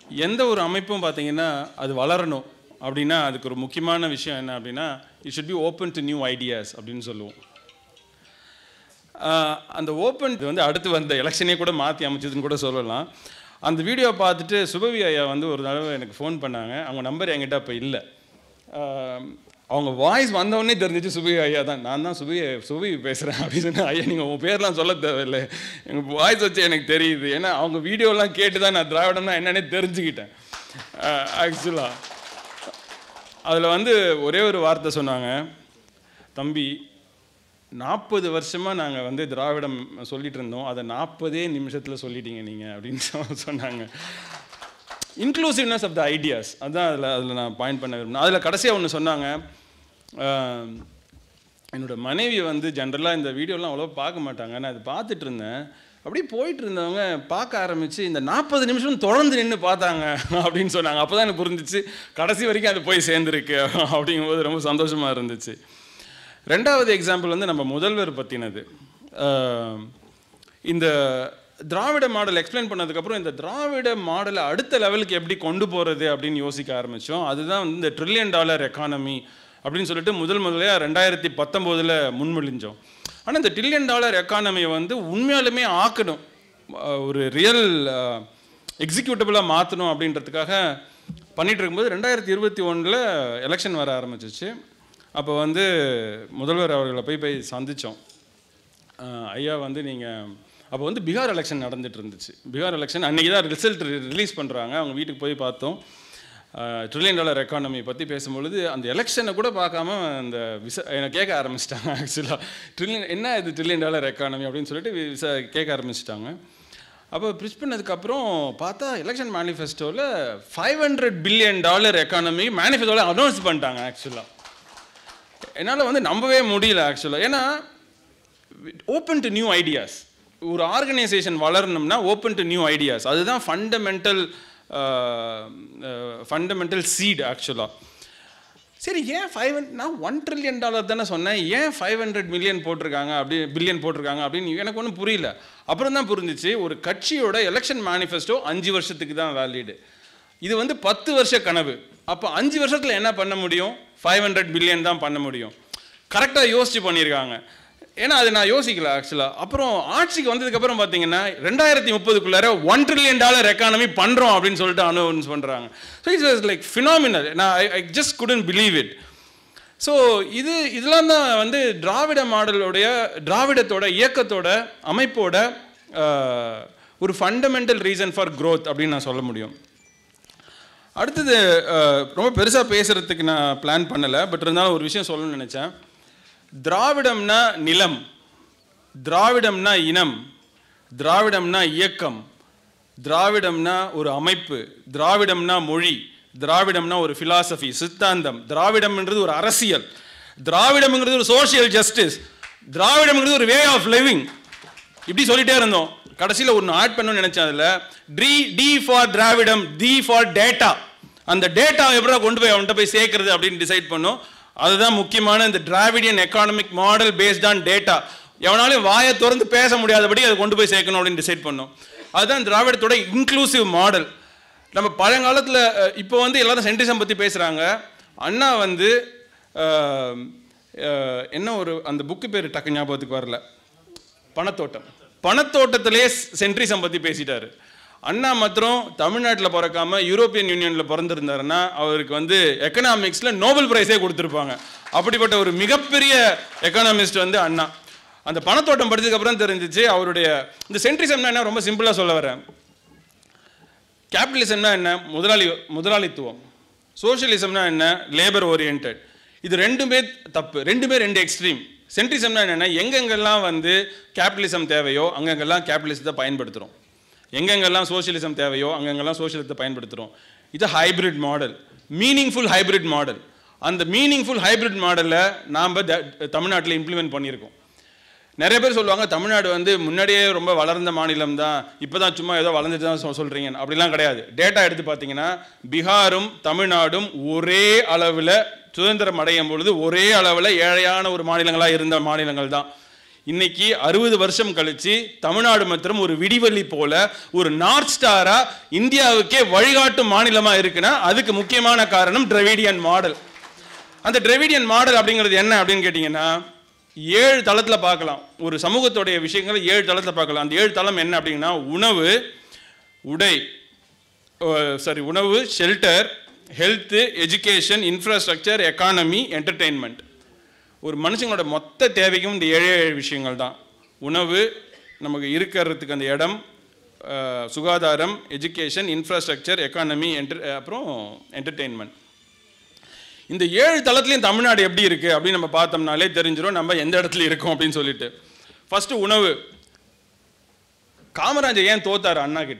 எந்த ஒரு அமைப்பும் பார்த்தீங்கன்னா அது வளரணும் அப்படின்னா அதுக்கு ஒரு முக்கியமான விஷயம் என்ன அப்படின்னா it should be open to new ideas அப்படின்னு சொல்லுவோம் ஆஹ் அந்த ஓப்பன் வந்து அடுத்து வந்த எலெக்ஷனே கூட மாற்றி அமைச்சதுன்னு கூட சொல்லலாம் அந்த வீடியோ பார்த்துட்டு சுபவி ஐயா வந்து ஒரு தடவை எனக்கு ஃபோன் பண்ணாங்க அவங்க நம்பர் என்கிட்ட அப்போ இல்லை அவங்க வாய்ஸ் வந்தவொடனே தெரிஞ்சிச்சு சுபி ஐயா தான் நான் தான் சுபி சுபி பேசுகிறேன் அப்படின்னு சொன்னேன் ஐயா நீங்கள் உங்கள் பேர்லாம் சொல்ல தேவையில்லை எங்கள் வாய்ஸ் வச்சு எனக்கு தெரியுது ஏன்னா அவங்க வீடியோலாம் கேட்டு தான் நான் திராவிடம்னா என்னன்னே தெரிஞ்சுக்கிட்டேன் ஆக்சுவலாக அதில் வந்து ஒரே ஒரு வார்த்தை சொன்னாங்க தம்பி நாற்பது வருஷமாக நாங்கள் வந்து திராவிடம் சொல்லிட்டு இருந்தோம் அதை நாற்பதே நிமிஷத்தில் சொல்லிட்டீங்க நீங்கள் அப்படின்னு சொ- சொன்னாங்க இன்க்ளூசிவ்னஸ் ஆஃப் த ஐடியாஸ் அதான் அதில் அதில் நான் பாயிண்ட் பண்ண விரும்பினேன் அதில் கடைசியாக ஒன்று சொன்னாங்க ஆஹ், என்னோட மனைவி வந்து ஜென்ரலாக இந்த வீடியோலாம் அவ்வளோ பார்க்க மாட்டாங்க நான் அது பார்த்துட்டு இருந்தேன் அப்படியே போயிட்டு இருந்தவங்க பார்க்க ஆரம்பித்து இந்த நாற்பது நிமிஷம் தொடர்ந்து நின்று பார்த்தாங்க அப்படின்னு சொன்னாங்க அப்போ தான் எனக்கு புரிஞ்சிச்சு கடைசி வரைக்கும் அது போய் சேர்ந்துருக்கு அப்படிங்கும்போது ரொம்ப சந்தோஷமாக இருந்துச்சு ரெண்டாவது எக்ஸாம்பிள் வந்து நம்ம முதல்வர் பற்றினது இந்த திராவிட மாடல் எக்ஸ்பிளைன் பண்ணதுக்கப்புறம் இந்த திராவிட மாடலை அடுத்த லெவலுக்கு எப்படி கொண்டு போகிறது அப்படின்னு யோசிக்க ஆரம்பித்தோம் அதுதான் வந்து இந்த ட்ரில்லியன் டாலர் எக்கானமி அப்படின்னு சொல்லிட்டு முதல் முதல்ல ரெண்டாயிரத்தி பத்தொம்போதில் முன்மொழிஞ்சோம் ஆனால் இந்த ட்ரில்லியன் டாலர் எக்கானமியை வந்து உண்மையாலுமே ஆக்கணும் அஹ் ஒரு ரியல் எக்ஸிக்யூட்டபிளாக மாற்றணும் அப்படின்றதுக்காக பண்ணிட்டு இருக்கும்போது ரெண்டாயிரத்தி இருபத்தி ஒன்றில் எலெக்ஷன் வர ஆரம்பிச்சிச்சு அப்போ வந்து முதல்வர் அவர்களை போய் போய் சந்தித்தோம் ஐயா வந்து நீங்கள் அப்போ வந்து பீகார் எலெக்ஷன் நடந்துட்டு இருந்துச்சு பீகார் எலெக்ஷன் அன்றைக்கி தான் ரிசல்ட் ரிலீஸ் பண்ணுறாங்க அவங்க வீட்டுக்கு போய் பார்த்தோம் ட்ரில்லியன் டாலர் எக்கானமி பற்றி பேசும்பொழுது அந்த எலெக்ஷனை கூட பார்க்காம அந்த விச என்னை கேட்க ஆரம்பிச்சிட்டாங்க ஆக்சுவலாக ட்ரில்லியன் என்ன இது ட்ரில்லியன் டாலர் எக்கானமி அப்படின்னு சொல்லிட்டு விச கேட்க ஆரம்பிச்சிட்டாங்க அப்போ ப்ரிச் பண்ணதுக்கப்புறம் பார்த்தா எலெக்ஷன் மேனிஃபெஸ்டோவில் five hundred billion dollar economy மேனிஃபெஸ்டோவில் அனௌன்ஸ் பண்ணிட்டாங்க ஆக்சுவலாக என்னால் வந்து நம்பவே முடியல ஆக்சுவலாக ஏன்னா ஓப்பன் டு நியூ ஐடியாஸ் ஒரு ஆர்கனைசேஷன் வளரணும்னா ஓப்பன் டு நியூ ஐடியாஸ் அதுதான் ஃபண்டமெண்டல் ஃபண்டமெண்டல் சீட் ஆக்சுவலாக சரி ஏன் ஃபைவ் நான் ஒன் ட்ரில்லியன் டாலர் தானே சொன்னேன் ஏன் ஃபைவ் ஹண்ட்ரட் மில்லியன் போட்டிருக்காங்க அப்படி பில்லியன் போட்டிருக்காங்க அப்படின்னு எனக்கு ஒன்றும் புரியல அப்புறம் தான் புரிஞ்சிச்சு ஒரு கட்சியோட எலெக்ஷன் மேனிஃபெஸ்டோ அஞ்சு வருஷத்துக்கு தான் வேலிடு இது வந்து பத்து வருஷ கனவு அப்போ அஞ்சு வருஷத்தில் என்ன பண்ண முடியும் ஃபைவ் ஹண்ட்ரட் பில்லியன் தான் பண்ண முடியும் கரெக்டாக யோசிச்சு பண்ணியிருக்காங்க ஏன்னா அது நான் யோசிக்கல ஆக்சுவலாக அப்புறம் ஆட்சிக்கு வந்ததுக்கப்புறம் பார்த்தீங்கன்னா ரெண்டாயிரத்தி முப்பதுக்குள்ளார ஒன் ட்ரில்லியன் டாலர் எக்கானமி பண்ணுறோம் அப்படின்னு சொல்லிட்டு அனௌன்ஸ் பண்ணுறாங்க ஸோ இட்ஸ் லைக் ஃபினாமினல் நான் I just couldn't believe it so இது இதெல்லாம் தான் வந்து திராவிட மாடலுடைய திராவிடத்தோட இயக்கத்தோட அமைப்போட ஆஹ், ஒரு ஃபண்டமெண்டல் ரீசன் ஃபார் growth அப்படின்னு நான் சொல்ல முடியும் அடுத்தது அஹ், ரொம்ப பெருசாக பேசுகிறதுக்கு நான் பிளான் பண்ணலை பட் இருந்தாலும் ஒரு விஷயம் சொல்லணும்னு நினச்சேன் திராவிடம்னா நிலம் திராவிடம்னா இனம் திராவிடம்னா இயக்கம் திராவிடம்னா ஒரு அமைப்பு திராவிடம்னா மொழி திராவிடம்னா ஒரு ஃபிலாசபி சித்தாந்தம் திராவிடம்ன்றது ஒரு அரசியல் திராவிடம்ங்கிறது ஒரு சோஷியல் ஜஸ்டிஸ் திராவிடம்ங்கிறது ஒரு வே ஆஃப் லிவிங் இப்படி சொல்லிட்டே இருந்தோம் கடைசியில் ஒன்று ஆட் பண்ணணும்னு நினைச்சேன் அதில் டி டி ஃபார் திராவிடம் டி ஃபார் டேட்டா அந்த டேட்டா எப்படா கொண்டு போய் அவன்கிட்ட போய் சேர்க்கறது அப்படின்னு டிசைட் பண்ணோம் அதுதான் முக்கியமான இந்த Dravidian economic model based on data எவனாலும் வாயை திறந்து பேச முடியாதபடி அதை கொண்டு போய் சேர்க்கணும் அப்படின்னு டிசைட் பண்ணோம் அதுதான் திராவிடத்தோட இன்க்ளூசிவ் மாடல் நம்ம பழங்காலத்தில் இப்போ வந்து எல்லாரும் சென்டிசம் பற்றி பேசுகிறாங்க அண்ணா வந்து அஹ், அஹ், என்ன ஒரு அந்த புக்கு பேர் டக்கு ஞாபகத்துக்கு வரல பணத்தோட்டம் பணத்தோட்டத்திலேயே சென்ட்ரிசம் பற்றி பேசிட்டாரு அண்ணா மாத்திரம் தமிழ்நாட்டில் பிறக்காம யூரோப்பியன் யூனியனில் பிறந்திருந்தாருன்னா அவருக்கு வந்து எக்கனாமிக்ஸில் நோபல் பிரைஸே கொடுத்துருப்பாங்க அப்படிப்பட்ட ஒரு மிகப்பெரிய எக்கனாமிஸ்ட் வந்து அண்ணா அந்த பணத்தோட்டம் படிச்சதுக்கு அப்புறம் தெரிஞ்சிச்சு அவருடைய இந்த சென்ட்ரிசம்னா என்ன ரொம்ப சிம்பிளாக சொல்ல வரேன் கேபிட்டலிசம்னா என்ன முதலாளி முதலாளித்துவம் சோஷியலிசம்னா என்ன லேபர் ஓரியன்ட் இது ரெண்டுமே தப்பு ரெண்டுமே ரெண்டு எக்ஸ்ட்ரீம் சென்ட்ரிசம்னா என்னென்னா எங்கெங்கெல்லாம் வந்து கேபிட்டலிசம் தேவையோ அங்கங்கெல்லாம் கேபிட்டலிசத்தை பயன்படுத்துகிறோம் எங்கெங்கெல்லாம் சோஷியலிசம் தேவையோ அங்கங்கெல்லாம் சோஷியலிசத்தை பயன்படுத்துகிறோம் இது hybrid model meaningful hybrid model அந்த மீனிங்ஃபுல் ஹைபிரிட் மாடலை நாம் தமிழ்நாட்டில் இம்ப்ளிமெண்ட் பண்ணியிருக்கோம் நிறைய பேர் சொல்லுவாங்க தமிழ்நாடு வந்து முன்னாடியே ரொம்ப வளர்ந்த மாநிலம் தான் இப்போ தான் சும்மா ஏதோ வளர்ந்துட்டு தான் சொ- சொல்றீங்க அப்படிலாம் கிடையாது டேட்டா எடுத்து பார்த்தீங்கன்னா பீகாரும் தமிழ்நாடும் ஒரே அளவில் சுதந்திரம் அடையும் பொழுது ஒரே அளவில் ஏழையான ஒரு மாநிலங்களாக இருந்த மாநிலங்கள் தான் இன்னைக்கு அறுபது வருஷம் கழிச்சு தமிழ்நாடு மாத்திரம் ஒரு விடிவெள்ளி போல ஒரு நார்த் ஸ்டாரா இந்தியாவுக்கே வழிகாட்டும் மாநிலமா இருக்குன்னா அதுக்கு முக்கியமான காரணம் டிராவிடியன் மாடல் அந்த டிராவிடியன் மாடல் அப்படிங்கிறது என்ன அப்படின்னு கேட்டிங்கன்னா ஏழு தளத்தில் பார்க்கலாம் ஒரு சமூகத்துடைய விஷயங்களை ஏழு தளத்தில் பார்க்கலாம் அந்த ஏழு தளம் என்ன அப்படின்னா உணவு உடை சாரி உணவு shelter health education infrastructure economy entertainment ஒரு மனுஷங்களோட மொத்த தேவைக்கும் இந்த ஏழு ஏழு விஷயங்கள் தான் உணவு நமக்கு இருக்கிறதுக்கு அந்த இடம் அஹ், சுகாதாரம் எஜுகேஷன் இன்ஃப்ராஸ்ட்ரக்சர் எக்கானமி என்டர் அப்புறம் என்டர்டெயின்மெண்ட் இந்த ஏழு தளத்துலையும் தமிழ்நாடு எப்படி இருக்குது அப்படின்னு நம்ம பார்த்தோம்னாலே தெரிஞ்சிடும் நம்ம எந்த இடத்துல இருக்கோம் அப்படின்னு சொல்லிட்டு ஃபஸ்ட்டு உணவு காமராஜர் ஏன் தோத்தாரு அண்ணா கிட்ட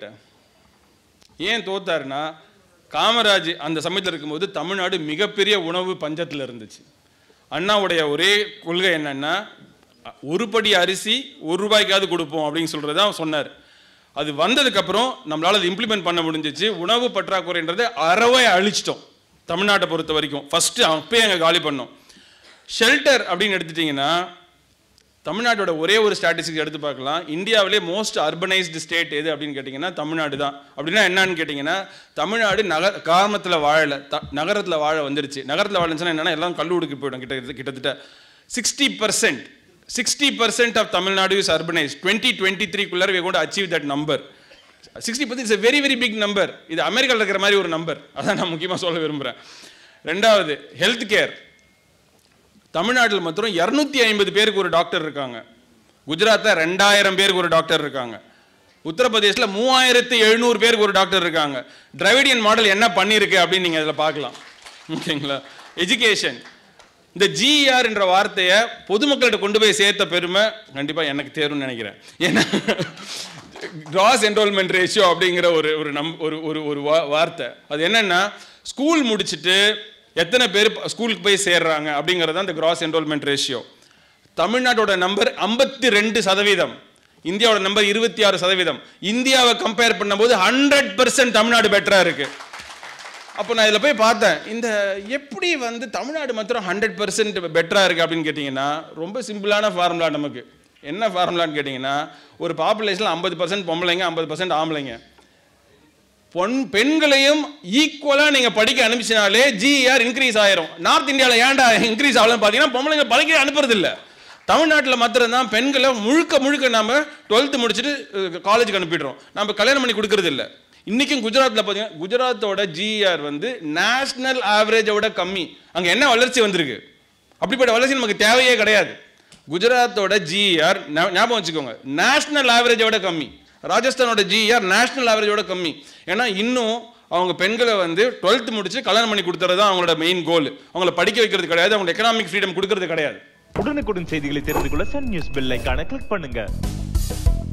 ஏன் தோத்தாருன்னா காமராஜ் அந்த சமயத்தில் இருக்கும்போது தமிழ்நாடு மிகப்பெரிய உணவு பஞ்சத்தில் இருந்துச்சு அண்ணாவுடைய ஒரே கொள்கை என்னன்னா ஒரு படி அரிசி ஒரு ரூபாய்க்காவது கொடுப்போம் அப்படின்னு சொல்கிறது தான் சொன்னார் அது வந்ததுக்கப்புறம் நம்மளால் அது இம்ப்ளிமெண்ட் பண்ண முடிஞ்சிச்சு உணவு பற்றாக்குறைன்றதை அறவே அழிச்சிட்டோம் தமிழ்நாட்டை பொறுத்த வரைக்கும் ஃபஸ்ட்டு அப்பயே அங்கே காலி பண்ணோம் ஷெல்டர் அப்படின்னு எடுத்துட்டிங்கன்னா தமிழ்நாட்டோட ஒரே ஒரு ஸ்டாட்டிஸ்டிக் எடுத்து பார்க்கலாம் இந்தியாவிலே மோஸ்ட் அர்பனைஸ்டு ஸ்டேட் எது அப்படின்னு கேட்டிங்கன்னா தமிழ்நாடு தான் அப்படின்னா என்னன்னு கேட்டிங்கன்னா தமிழ்நாடு நகர் கிராமத்தில் வாழலை த நகரத்தில் வாழ வந்துருச்சு நகரத்தில் வாழச்சுன்னா என்னன்னா எல்லாம் கல்லூரிக்கு போயிடும் கிட்ட கிட்டத்தட்ட sixty percent sixty percent of Tamil Nadu is urbanise twenty twenty த்ரீக்குள்ளே we won't achieve that number sixty percent it's very very big number இது அமெரிக்காவில் இருக்கிற மாதிரி ஒரு நம்பர் அதான் நான் முக்கியமாக சொல்ல விரும்புகிறேன் ரெண்டாவது ஹெல்த் கேர் தமிழ்நாட்டில் மாத்திரம் இரநூத்தி ஐம்பது பேருக்கு ஒரு டாக்டர் இருக்காங்க குஜராத்தில் ரெண்டாயிரம் பேருக்கு ஒரு டாக்டர் இருக்காங்க உத்தரப்பிரதேசில் மூவாயிரத்து எழுநூறு பேருக்கு ஒரு டாக்டர் இருக்காங்க டிராவிடியன் மாடல் என்ன பண்ணியிருக்கு அப்படின்னு நீங்கள் அதில் பார்க்கலாம் ஓகேங்களா எஜுகேஷன் இந்த ஜிஆர் என்ற வார்த்தையை பொதுமக்கள்கிட்ட கொண்டு போய் சேர்த்த பெருமை கண்டிப்பாக எனக்கு தேரும்னு நினைக்கிறேன் ஏன்னா கிராஸ் என்ரோல்மெண்ட் ரேஷியோ அப்படிங்கிற ஒரு ஒரு நம் ஒரு ஒரு ஒரு வா- வார்த்தை அது என்னன்னா ஸ்கூல் முடிச்சுட்டு எத்தனை பேர் ஸ்கூலுக்கு போய் சேர்றாங்க அப்படிங்கிறது தான் இந்த கிராஸ் என்ரோல்மெண்ட் ரேஷியோ தமிழ்நாட்டோட நம்பர் ஐம்பத்தி ரெண்டு சதவீதம் இந்தியாவோட நம்பர் இருபத்தி ஆறு சதவீதம் இந்தியாவை கம்பேர் பண்ணும்போது ஹண்ட்ரட் பர்சன்ட் தமிழ்நாடு பெட்டரா இருக்கு அப்போ நான் இதில் போய் பார்த்தேன் இந்த எப்படி வந்து தமிழ்நாடு மாத்திரம் ஹண்ட்ரட் பர்சன்ட் பெட்டராக இருக்குது அப்படின்னு கேட்டிங்கன்னா ரொம்ப சிம்பிளான ஃபார்முலா நமக்கு என்ன ஃபார்முலான்னு கேட்டிங்கன்னா ஒரு பாப்புலேஷனில் ஐம்பது பர்சன்ட் பொம்பளைங்க ஐம்பது பர்சன்ட் ஆம்பளைங்க பொன் பெண்களையும் ஈக்குவலாக நீங்கள் படிக்க அனுப்பிச்சினாலே ஜிஆர் இன்க்ரீஸ் ஆயிரும் நார்த் இந்தியாவில் ஏன்டா இன்க்ரீஸ் ஆகலன்னு பார்த்தீங்கன்னா பொம்பளைங்க படிக்க அனுப்புறதில்ல தமிழ்நாட்டில் மாத்திரம்தான் பெண்களை முழுக்க முழுக்க நாம டுவெல்த்து முடிச்சுட்டு காலேஜுக்கு அனுப்பிடுறோம் நம்ம கல்யாணம் பண்ணி கொடுக்கறது இல்ல இன்றைக்கும் குஜராத்தில் பார்த்தீங்கன்னா குஜராத்தோட ஜிஆர் வந்து நேஷனல் ஆவரேஜோட கம்மி அங்கே என்ன வளர்ச்சி வந்திருக்கு அப்படிப்பட்ட வளர்ச்சி நமக்கு தேவையே கிடையாது குஜராத்தோட ஜிஆர் ஞாபகம் வச்சுக்கோங்க நேஷனல் ஆவரேஜோட கம்மி ராஜஸ்தானோட ஜிஆர் நேஷனல் ஆவரேஜோட கம்மி ஏன்னா இன்னும் அவங்க பெண்களை வந்து டுவெல்த் முடிச்சு கல்யாணம் பண்ணி கொடுத்துறது தான் அவங்களோட மெயின் கோல் அவங்கள படிக்க வைக்கிறது கிடையாது அவங்களுக்கு எக்கனாமிக் ஃப்ரீடம் கொடுக்கறது கிடையாது உடனுக்குடன் செய்திகளை தெரிந்து கொள்ள சன் நியூஸ் பெல் ஐகானை கிளிக் பண்ணுங்க